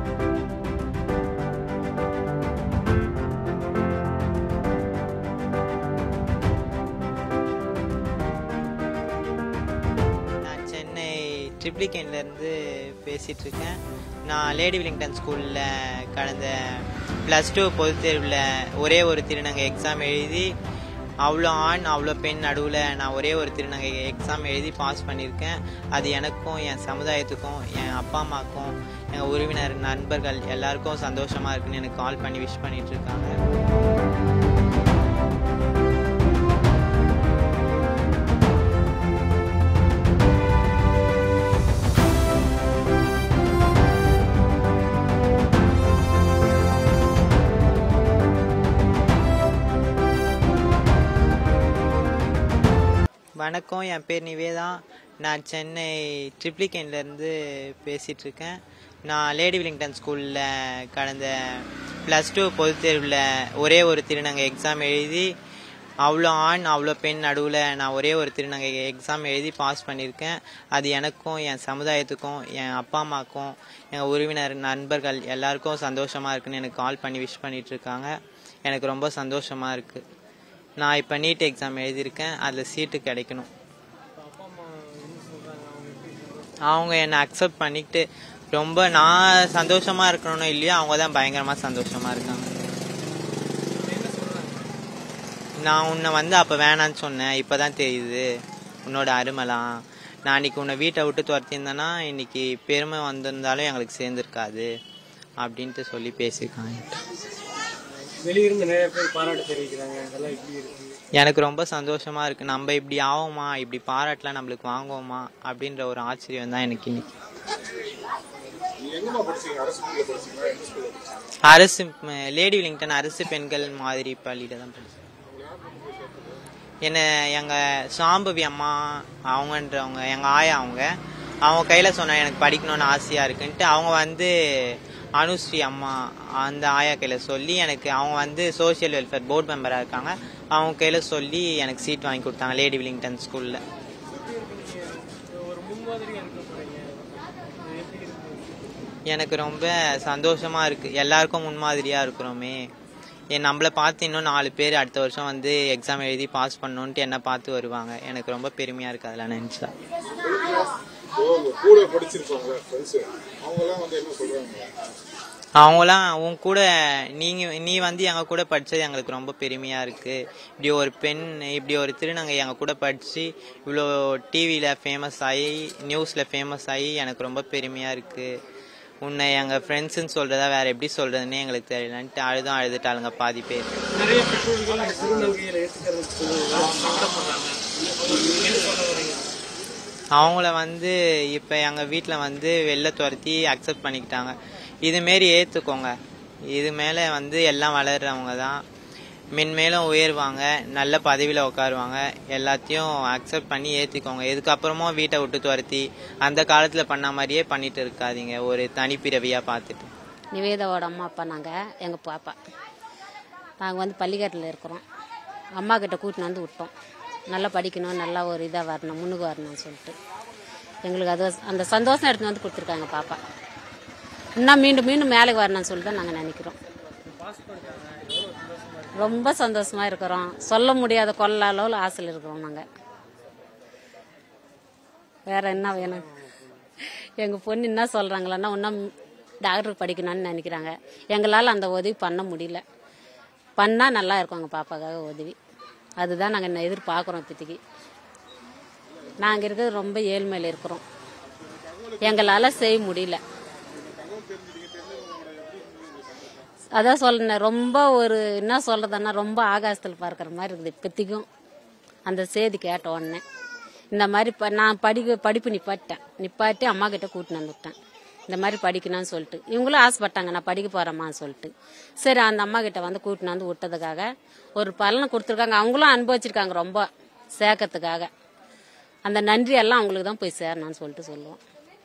நான் சென்னை ட்ரிப்ளிகேன்லேருந்து பேசிகிட்டு இருக்கேன் நான் லேடி வில்லிங்டன் ஸ்கூலில் கடந்த ப்ளஸ் டூ பொதுத் தேர்வில் ஒரே ஒரு திருநங்கை எக்ஸாம் எழுதி அவ்வளோ ஆண் அவ்வளோ பெண் நடுவில் நான் ஒரே ஒரு திருநங்கை எக்ஸாம் எழுதி பாஸ் பண்ணியிருக்கேன் அது எனக்கும் என் சமுதாயத்துக்கும் என் அப்பா அம்மாக்கும் எங்கள் உறவினர் நண்பர்கள் எல்லாருக்கும் சந்தோஷமாக இருக்குன்னு எனக்கு கால் பண்ணி விஷ் பண்ணிட்டு இருக்காங்க வணக்கம் என் பேர் நிவேதா நான் சென்னை ட்ரிப்ளிகேன்லேருந்து பேசிகிட்டு இருக்கேன் நான் லேடி வில்லிங்டன் ஸ்கூலில் கடந்த ப்ளஸ் டூ பொதுத் தேர்வில் ஒரே ஒரு திருநங்கை எக்ஸாம் எழுதி அவ்வளோ ஆண் அவ்வளோ பெண் நடுவில் நான் ஒரே ஒரு திருநங்கை எக்ஸாம் எழுதி பாஸ் பண்ணியிருக்கேன் அது எனக்கும் என் சமுதாயத்துக்கும் என் அப்பா அம்மாக்கும் எங்கள் உறவினர் நண்பர்கள் எல்லாருக்கும் சந்தோஷமாக இருக்குன்னு எனக்கு கால் பண்ணி விஷ் பண்ணிட்டு இருக்காங்க எனக்கு ரொம்ப சந்தோஷமாக இருக்குது நான் இப்போ நீட் எக்ஸாம் எழுதியிருக்கேன் அதில் சீட்டு கிடைக்கணும் அவங்க என்னை அக்செப்ட் பண்ணிக்கிட்டு ரொம்ப நான் சந்தோஷமாக இருக்கணும்னு இல்லையோ அவங்க தான் பயங்கரமாக சந்தோஷமாக இருக்காங்க நான் உன்னை வந்து அப்போ வேணான்னு சொன்னேன் இப்போ தான் தெரியுது உன்னோட அருமைலாம் நான் அன்னைக்கு உன்னை வீட்டை விட்டு துரத்தியிருந்தேன்னா இன்னைக்கு பெருமை வந்திருந்தாலும் எங்களுக்கு சேர்ந்துருக்காது அப்படின்ட்டு சொல்லி பேசியிருக்காங்க வெளியிருந்து நிறைய பேர் பாராட்டு தெரிவிக்கிறாங்க அதெல்லாம் எப்படி இருக்கு எனக்கு ரொம்ப சந்தோஷமா இருக்கு நம்ம இப்படி ஆவோமா இப்படி பாராட்டலாம் நம்மளுக்கு வாங்குவோமா அப்படின்ற ஒரு ஆச்சரியம் தான் எனக்கு இன்னைக்கு அரசு ம- லேடி வில்லிங்டன் அரசு பெண்கள் மாதிரி பள்ளியில தான் படிச்சேன் என்ன எங்க சாம்பவி அம்மா அவங்கன்றவங்க எங்க ஆயா அவங்க அவங்க கையில சொன்ன எனக்கு படிக்கணும்னு ஆசையா இருக்குன்ட்டு அவங்க வந்து அனுஸ்ரீ அம்மா அந்த ஆயா கையில சொல்லி எனக்கு அவங்க வந்து சோஷியல் வெல்ஃபேர் போர்டு மெம்பரா இருக்காங்க அவங்க கையில சொல்லி எனக்கு சீட் வாங்கி கொடுத்தாங்க லேடி வில்லிங்டன் ஸ்கூல்ல ஒரு முன்மாதிரியா இருக்க போறீங்க இது எப்படி இருக்கு எனக்கு ரொம்ப சந்தோஷமா இருக்கு எல்லாருக்கும் முன்மாதிரியா இருக்கிறோமே என் நம்மளை பார்த்து இன்னும் நாலு பேர் அடுத்த வருஷம் வந்து எக்ஸாம் எழுதி பாஸ் பண்ணணுன்ட்டு என்ன பார்த்து வருவாங்க எனக்கு ரொம்ப பெருமையா இருக்கு அதெல்லாம் நினைச்சா அவங்க கூட படிச்சிருப்பாங்களே ஃப்ரெண்ட்ஸ் அவங்கெல்லாம் வந்து என்ன சொல்றாங்க அவங்களாம் உன் கூட நீங்க நீ வந்து எங்க கூட படிச்சது எங்களுக்கு ரொம்ப பெருமையா இருக்கு இப்படி ஒரு பெண் இப்படி ஒரு திருநங்கை எங்க கூட படிச்சு இவ்வளோ டிவியில ஃபேமஸ் ஆகி நியூஸ்ல ஃபேமஸ் ஆகி எனக்கு ரொம்ப பெருமையா இருக்கு உன்னை எங்க ஃப்ரெண்ட்ஸ்ன்னு சொல்றதா வேற எப்படி சொல்றதுன்னே எங்களுக்கு தெரியலன்ட்டு அழுதும் அழுதுட்டாளுங்க பாதி பேர் நிறைய பெற்றோர்கள் அந்த திருநங்கைகளை ஏற்றுக்கிறதுக்கு சங்கடப்படுறாங்க என்ன சொல்ல வரீங்க அவங்கள வந்து இப்போ எங்கள் வீட்டில் வந்து வெளில துரத்தி அக்செப்ட் பண்ணிக்கிட்டாங்க இதுமாரி ஏற்றுக்கோங்க இது மேலே வந்து எல்லாம் வளர்றவங்க தான் மென்மேலும் உயர்வாங்க நல்ல பதவியில் உட்காருவாங்க எல்லாத்தையும் அக்செப்ட் பண்ணி ஏற்றிக்கோங்க இதுக்கப்புறமும் வீட்டை விட்டு துரத்தி அந்த காலத்தில் பண்ண மாதிரியே பண்ணிட்டு இருக்காதீங்க ஒரு தனிப்பிறவியாக பார்த்துட்டு நிவேதாவோட அம்மா அப்பா நாங்கள் எங்கள் பாப்பா நாங்கள் வந்து பள்ளிக்காட்டில் இருக்கிறோம் அம்மா கிட்ட கூட்டின்னு வந்து விட்டோம் நல்லா படிக்கணும் நல்லா ஒரு இதாக வரணும் முன்னுக்கு வரணும்னு சொல்லிட்டு எங்களுக்கு அது அந்த சந்தோஷம் எடுத்துன்னு வந்து கொடுத்துருக்காங்க பாப்பா இன்னும் மீண்டும் மீண்டும் மேலே வரணும்னு சொல்லிட்டு தான் நாங்கள் நினைக்கிறோம் ரொம்ப சந்தோஷமா இருக்கிறோம் சொல்ல முடியாத கொள்ள அளவில் ஆசையில் இருக்கிறோம் நாங்கள் வேற என்ன வேணும் எங்க பொண்ணு என்ன சொல்றாங்களன்னா இன்னும் டாக்டர் படிக்கணும்னு நினைக்கிறாங்க எங்களால் அந்த உதவி பண்ண முடியல பண்ணா நல்லா இருக்கும் எங்க பாப்பாக்காக உதவி அதுதான் நாங்கள் எதிர்பார்க்குறோம் இப்போதைக்கு நாங்கள் இருக்கிறது ரொம்ப ஏழ்மையில் இருக்கிறோம் எங்களால் செய்ய முடியல அதான் சொல்றேன் ரொம்ப ஒரு என்ன சொல்றதுன்னா ரொம்ப ஆகாசத்தில் பார்க்குற மாதிரி இருக்குது இப்போதைக்கும் அந்த செய்தி கேட்ட உடனே இந்த மாதிரி ப நான் படிக்க படிப்பு நிப்பாட்டேன் நிப்பாட்டி அம்மா கிட்ட கூட்டின்னு வந்துவிட்டேன் இந்த மாதிரி படிக்கணும்னு சொல்லிட்டு இவங்களும் ஆசைப்பட்டாங்க நான் படிக்க போறேம்மான்னு சொல்லிட்டு சரி அந்த அம்மா கிட்ட வந்து கூட்டின்னு வந்து விட்டதுக்காக ஒரு பலனை கொடுத்துருக்காங்க அவங்களும் அனுபவிச்சிருக்காங்க ரொம்ப சேர்க்கறதுக்காக அந்த நன்றி எல்லாம் அவங்களுக்கு தான் போய் சேரணும்னு சொல்லிட்டு சொல்லுவோம்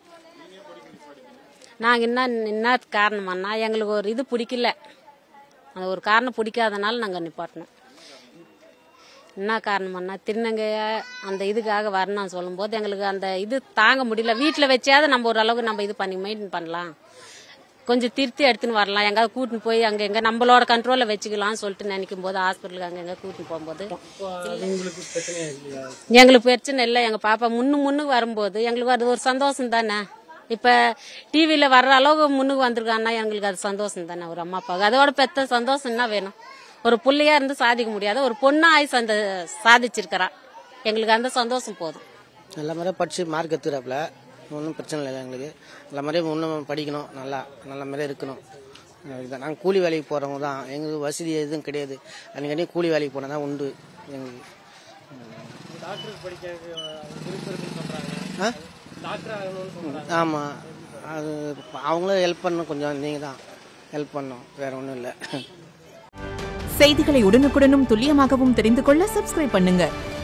நாங்கள் என்ன என்ன காரணமானா எங்களுக்கு ஒரு இது பிடிக்கல அந்த ஒரு காரணம் பிடிக்காதனால நாங்கள் நிப்பாட்டினோம் என்ன காரணம்னா திருநங்கைய அந்த இதுக்காக வரணும்னு சொல்லும்போது எங்களுக்கு அந்த இது தாங்க முடியல வீட்டில் வச்சாவது நம்ம ஓரளவுக்கு நம்ம இது பண்ணி மெயின்டைன் பண்ணலாம் கொஞ்சம் திருத்தி எடுத்துன்னு வரலாம் எங்காவது கூட்டின்னு போய் அங்க எங்க நம்மளோட கண்ட்ரோல்ல வச்சுக்கலாம்னு சொல்லிட்டு நினைக்கும் போது ஹாஸ்பிட்டலுக்கு அங்க எங்க கூட்டின்னு போகும்போது இப்போ அது உங்களுக்கு பிரச்சனையா இல்லையா எங்களுக்கு பிரச்சனை இல்லை எங்க பாப்பா முன்னு முன்னுக்கு வரும்போது எங்களுக்கு அது ஒரு சந்தோஷம் தானே இப்ப டிவியில வர்ற அளவுக்கு முன்னுக்கு வந்திருக்காங்கன்னா எங்களுக்கு அது சந்தோஷம் தானே ஒரு அம்மா அப்பாவுக்கு அதோட பெத்த சந்தோஷம் என்ன வேணும் ஒரு புள்ளையா இருந்து சாதிக்க முடியாத ஒரு பொண்ணா ஆய் சந்த சாதிச்சிருக்கிறா எங்களுக்கு அந்த சந்தோஷம் போதும் நல்ல மாதிரியாக படித்து மார்க் எடுத்துக்கிறாப்புல ஒன்றும் பிரச்சனை இல்லை எங்களுக்கு நல்ல மாதிரியாக இன்னும் படிக்கணும் நல்லா நல்ல மாதிரியாக இருக்கணும் இதுதான் நாங்கள் கூலி வேலைக்கு போகிறவங்க தான் எங்களுக்கு வசதி எதுவும் கிடையாது அன்றைக்கி கூலி வேலைக்கு போனால் தான் உண்டு எங்களுக்கு டாக்டர் படிக்க விருப்பம் இருக்குன்னு சொல்றாங்க ஆ டாக்டர் ஆகணும்னு சொல்றாங்க ஆமாம் அது அவங்களும் ஹெல்ப் பண்ணணும் கொஞ்சம் நீங்கள் தான் ஹெல்ப் பண்ணணும் வேறு ஒன்றும் இல்லை செய்திகளை உடனுக்குடனும் துல்லியமாகவும் தெரிந்து கொள்ள சப்ஸ்கிரைப் பண்ணுங்க